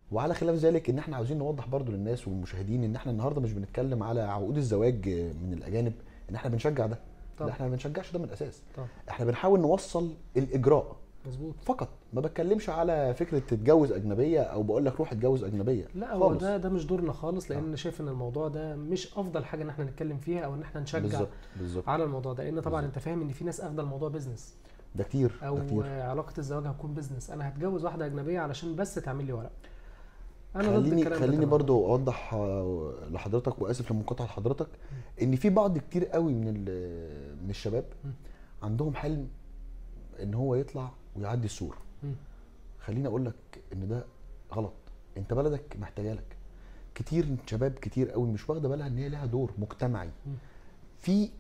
وعلى خلاف ذلك ان احنا عاوزين نوضح برضو للناس والمشاهدين ان احنا النهارده مش بنتكلم على عقود الزواج من الاجانب ان احنا بنشجع ده طبعا. لا احنا ما بنشجعش ده من الاساس طبعا احنا بنحاول نوصل الاجراء مظبوط فقط ما بتكلمش على فكره تتجوز اجنبيه او بقول لك روح اتجوز اجنبيه لا هو خالص. ده ده مش دورنا خالص لان آه. انا شايف ان الموضوع ده مش افضل حاجه ان احنا نتكلم فيها او ان احنا نشجع بالظبط بالظبط على الموضوع ده لان طبعا بالظبط. انت فاهم ان في ناس اخده الموضوع بيزنس ده كتير او ده كتير علاقه الزواج هتكون بيزنس انا هتجوز واحده اجنبيه علشان بس تعمل لي ورق انا ضد خليني الكلام ده خليني تماماً. برضو اوضح آه، لحضرتك واسف لمقاطعه حضرتك ان في بعض كتير قوي من ال- من الشباب م. عندهم حلم ان هو يطلع ويعدي السور مم. خليني اقول لك ان ده غلط انت بلدك محتاجه لك كتير شباب كتير قوي مش واخده بالها ان هي لها دور مجتمعي مم. في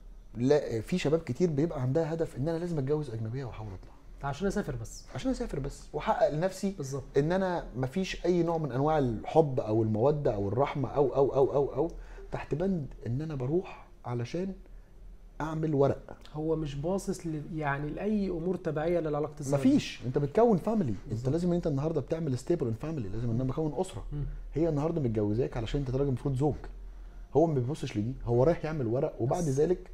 لا في شباب كتير بيبقى عندها هدف ان انا لازم اتجوز اجنبيه واحاول اطلع عشان اسافر بس عشان اسافر بس واحقق لنفسي بالظبط ان انا مفيش اي نوع من انواع الحب او الموده او الرحمه او او او او او تحت بند ان انا بروح علشان اعمل ورق هو مش باصص ل... يعني لاي امور تبعيه لعلاقه الزواج مفيش انت بتكون فاميلي انت بالظبط. لازم انت النهارده بتعمل ستيبل ان فاميلي لازم ان انا بكون اسره مم. هي النهارده متجوزاك علشان انت راجل المفروض زوج هو ما بيبصش لدي هو رايح يعمل ورق وبعد بس. ذلك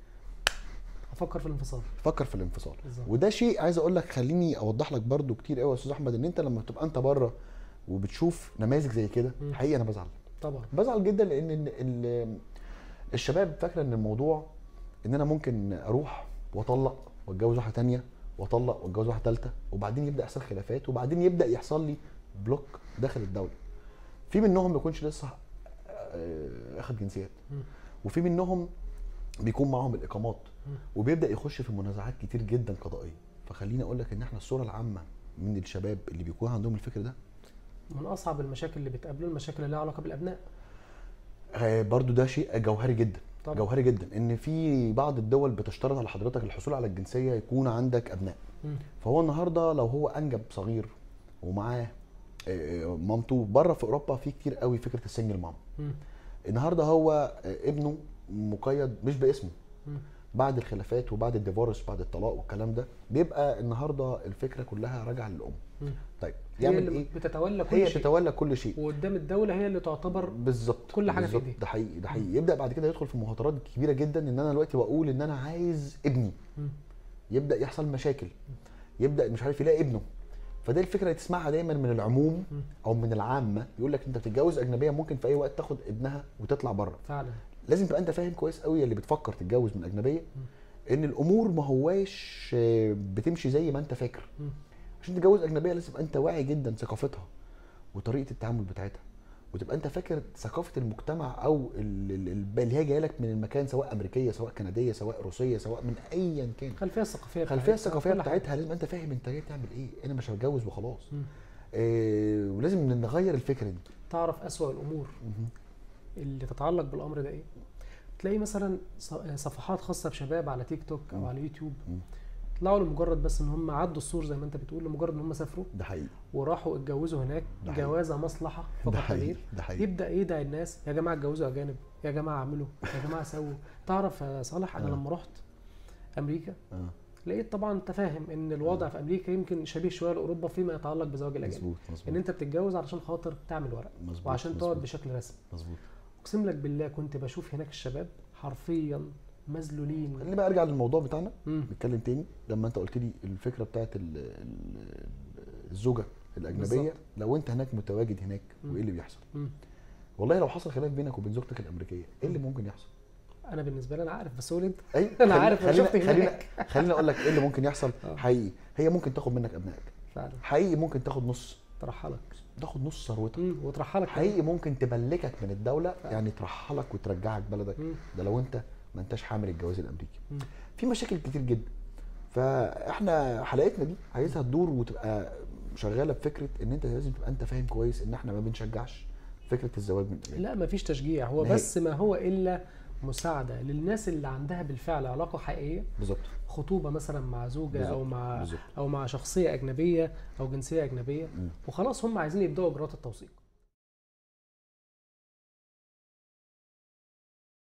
افكر في الانفصال فكر في الانفصال بالظبط وده شيء عايز اقول لك خليني اوضح لك برضو كتير قوي يا استاذ احمد ان انت لما تبقى انت بره وبتشوف نماذج زي كده مم. حقيقي انا بزعل طبعا بزعل جدا لان ال- ال- الشباب فاكره ان الموضوع ان انا ممكن اروح واطلق واتجوز واحده تانية واطلق واتجوز واحده ثالثه وبعدين يبدا يحصل خلافات وبعدين يبدا يحصل لي بلوك داخل الدوله في منهم ما يكونش لسه آه، اخد جنسيات مم. وفي منهم بيكون معاهم الاقامات مم. وبيبدا يخش في منازعات كتير جدا قضائيه فخليني اقول لك ان احنا الصوره العامه من الشباب اللي بيكون عندهم الفكر ده من اصعب المشاكل اللي بتقابله المشاكل اللي لها علاقه بالابناء آه، برضو ده شيء جوهري جدا طبعا جوهري جدا ان في بعض الدول بتشترط على حضرتك الحصول على الجنسيه يكون عندك ابناء مم. فهو النهارده لو هو انجب صغير ومعاه آه، آه، مامته بره في اوروبا في كتير قوي فكره السنجل مام مم. النهارده هو آه، ابنه مقيد مش باسمه مم. بعد الخلافات وبعد الديفورس بعد الطلاق والكلام ده بيبقى النهارده الفكره كلها راجعه للام مم. طيب هي يعمل اللي ايه بتتولى كل هي شيء تتولى كل شيء وقدام الدوله هي اللي تعتبر بالظبط كل حاجة في بالظبط، إيديه. ده حقيقي ده حقيقي يبدا بعد كده يدخل في مخاطرات كبيره جدا ان انا دلوقتي بقول ان انا عايز ابني مم. يبدا يحصل مشاكل يبدا مش عارف يلاقي ابنه فده الفكره اللي تسمعها دايما من العموم مم. او من العامه يقول لك انت بتتجوز اجنبيه ممكن في اي وقت تاخد ابنها وتطلع بره فعلا لازم تبقى انت فاهم كويس قوي اللي بتفكر تتجوز من اجنبيه ان الامور ما هواش آه، بتمشي زي ما انت فاكر مم. عشان تتجوز اجنبيه لازم تبقى انت واعي جدا ثقافتها وطريقه التعامل بتاعتها وتبقى انت فاكر ثقافه المجتمع او ال- ال- ال- اللي هي جايه لك من المكان سواء امريكيه سواء كنديه سواء روسيه سواء من ايا كان الخلفيه الثقافيه الخلفيه بتاعتها، الثقافيه كل حاجة. بتاعتها لازم انت فاهم انت جاي تعمل ايه انا مش هتجوز وخلاص مم. آه ولازم نغير الفكره دي تعرف اسوأ الامور مهم. اللي تتعلق بالامر ده ايه تلاقي مثلا ص- صفحات خاصه بشباب على تيك توك او مم. على يوتيوب مم. طلعوا لمجرد بس ان هم عدوا السور زي ما انت بتقول لمجرد ان هم سافروا ده حقيقي وراحوا اتجوزوا هناك ده حقيقي. جوازه مصلحه ده فقط حقيقي غير ده حقيقي يبدا يدعي الناس يا جماعه اتجوزوا اجانب يا جماعه اعملوا يا جماعه سووا تعرف يا صالح انا آه. لما رحت امريكا اه لقيت طبعا انت فاهم ان الوضع في امريكا يمكن شبيه شويه لاوروبا فيما يتعلق بزواج الاجانب مظبوط ان مظبوط انت بتتجوز علشان خاطر تعمل ورق مظبوط وعشان تقعد مظبوط، بشكل رسمي مظبوط اقسم لك بالله كنت بشوف هناك الشباب حرفيا مذلولين خليني بقى ارجع للموضوع بتاعنا مم. نتكلم تاني لما انت قلت لي الفكره بتاعت ال- ال- الزوجه الاجنبيه بالظبط. لو انت هناك متواجد هناك مم. وايه اللي بيحصل مم. والله لو حصل خلاف بينك وبين زوجتك الامريكيه ايه اللي ممكن يحصل انا بالنسبه لي انا عارف بس قول انت اي أنا عارف، أنا شفت خلينا هناك. خلينا اقول لك ايه اللي ممكن يحصل آه. حقيقي هي ممكن تاخد منك ابنائك فعلا حقيقي ممكن تاخد نص ترحلك تاخد نص ثروتك مم. وترحلك حقيقي ممكن تبلكك من الدوله فعلا. يعني ترحلك وترجعك بلدك مم. ده لو انت ما انتش حامل الجواز الامريكي مم. في مشاكل كتير جدا فاحنا حلقتنا دي عايزها تدور وتبقى شغاله بفكره ان انت لازم تبقى انت فاهم كويس ان احنا ما بنشجعش فكره الزواج من الأجانب. لا مفيش تشجيع هو نهائي. بس ما هو الا مساعده للناس اللي عندها بالفعل علاقه حقيقيه بالظبط خطوبه مثلا مع زوجه او بالظبط، مع بالظبط. او مع شخصيه اجنبيه او جنسيه اجنبيه مم. وخلاص هم عايزين يبداوا اجراءات التوثيق